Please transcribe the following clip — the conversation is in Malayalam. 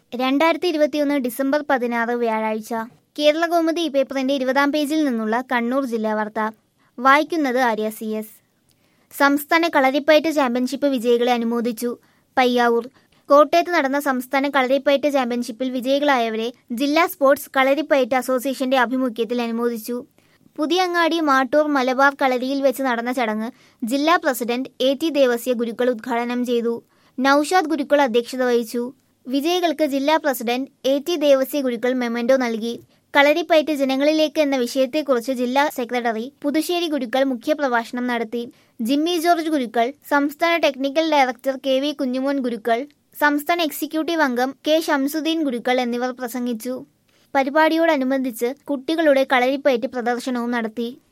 രണ്ടായിരത്തി ഇരുപത്തിയൊന്ന് ഡിസംബർ പതിനാറ് വ്യാഴാഴ്ച കേരള കൗമുദി ഈ പേപ്പറിന്റെ ഇരുപതാം പേജിൽ നിന്നുള്ള കണ്ണൂർ ജില്ലാ വാർത്ത വായിക്കുന്നത് ആര്യ സി എസ് സംസ്ഥാന കളരിപ്പയറ്റ് ചാമ്പ്യൻഷിപ്പ് വിജയികളെ അനുമോദിച്ചു പയ്യാവൂർ കോട്ടയത്ത് നടന്ന സംസ്ഥാന കളരിപ്പയറ്റ് ചാമ്പ്യൻഷിപ്പിൽ വിജയികളായവരെ ജില്ലാ സ്പോർട്സ് കളരിപ്പയറ്റ് അസോസിയേഷന്റെ ആഭിമുഖ്യത്തിൽ അനുമോദിച്ചു പുതിയങ്ങാടി മാട്ടൂർ മലബാർ കളരിയിൽ വെച്ച് നടന്ന ചടങ്ങ് ജില്ലാ president A T Devasya Gurukkal ഉദ്ഘാടനം ചെയ്തു നൌഷാദ് ഗുരുക്കൾ അധ്യക്ഷത വഹിച്ചു വിജയികൾക്ക് ജില്ലാ president A T Devasya Gurukkal memento നൽകി കളരിപ്പയറ്റ് ജനങ്ങളിലേക്ക് എന്ന വിഷയത്തെക്കുറിച്ച് ജില്ലാ സെക്രട്ടറി പുതുശ്ശേരി ഗുരുക്കൾ മുഖ്യപ്രഭാഷണം നടത്തി ജിമ്മി ജോർജ് ഗുരുക്കൾ സംസ്ഥാന technical director K V Kunjumon Gurukkal സംസ്ഥാന എക്സിക്യൂട്ടീവ് അംഗം കെ ഷംസുദ്ദീൻ ഗുരുക്കൾ എന്നിവർ പ്രസംഗിച്ചു പരിപാടിയോടനുബന്ധിച്ച് കുട്ടികളുടെ കളരിപ്പയറ്റ് പ്രദർശനവും നടത്തി